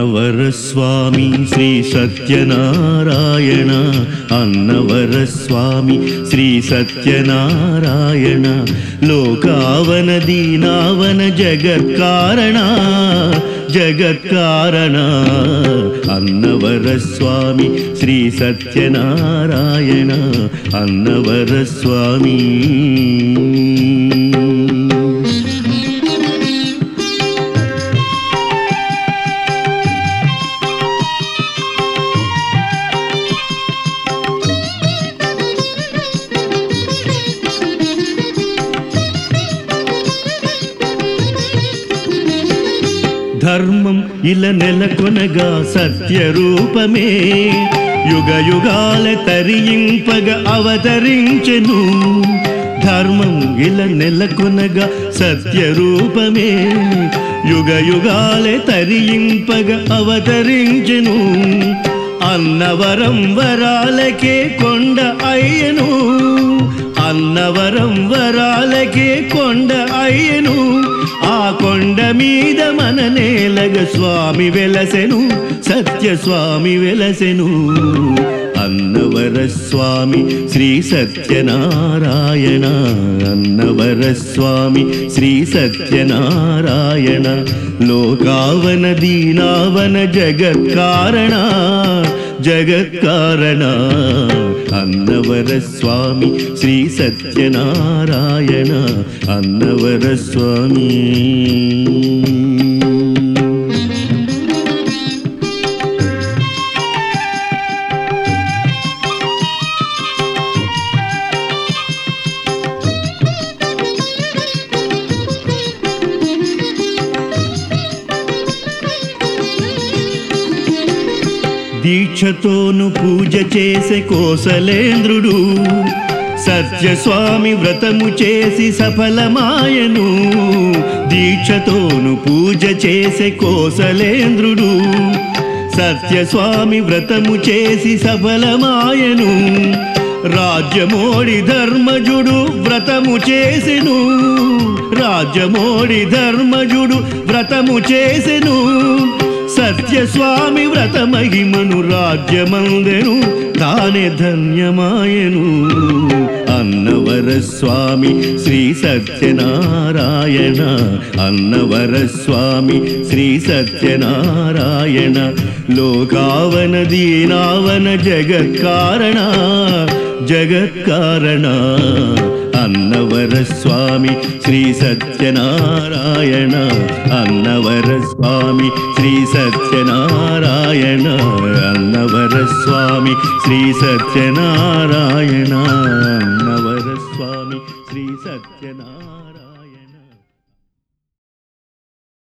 అన్నవరస్వామి శ్రీ సత్యనారాయణ అన్నవరస్వామి శ్రీ సత్యనారాయణ లోకావన దీనావన జగత్కారణ జగత్కారణ అన్నవరస్వామి శ్రీ సత్యనారాయణ అన్నవరస్వామి ధర్మం ఇల నెలకొనగా సత్యరూపమే యుగ యుగాల తరింపగ అవతరించెను ధర్మం ఇల నెలకొనగా సత్యరూపమే యుగ యుగాల తరింపగ అవతరించెను అన్నవరం వరాలకే కొండ అయ్యను అన్నవరం వరాలకే కొండ అయ్యను ఆ కొండ మీద మన నేలగ స్వామి వెలసెను సత్య స్వామి వెలసెను అన్నవర స్వామి శ్రీ సత్యనారాయణ అన్నవర స్వామి శ్రీ సత్యనారాయణ లోకావన దీనావన జగత్కారణ జగత్కారణ అన్నవర స్వామి శ్రీ సత్యనారాయణ అన్నవర స్వామి దీక్షతోను పూజ చేసే కోసలేంద్రుడు సత్యస్వామి వ్రతము చేసి సఫలమాయను దీక్షతోను పూజ చేసే కోసలేంద్రుడు సత్యస్వామి వ్రతము చేసి సఫలమాయను రాజ్యమోడి ధర్మజుడు వ్రతము చేసెను రాజ్యమోడి ధర్మజుడు వ్రతము చేసెను సత్యస్వామి వ్రత మహిమను రాజ్యమందెను తానే ధన్యమాయను అన్నవర స్వామి శ్రీ సత్యనారాయణ అన్నవర స్వామి శ్రీ సత్యనారాయణ లోకావన దీనావన జగత్కారణ జగత్కారణ అన్నవర స్వామి శ్రీ సత్యనారాయణ అన్నవర స్వామి శ్రీ సత్యనారాయణ అన్నవర స్వామి శ్రీ సత్యనారాయణ అన్నవర స్వామి శ్రీ సత్యనారాయణ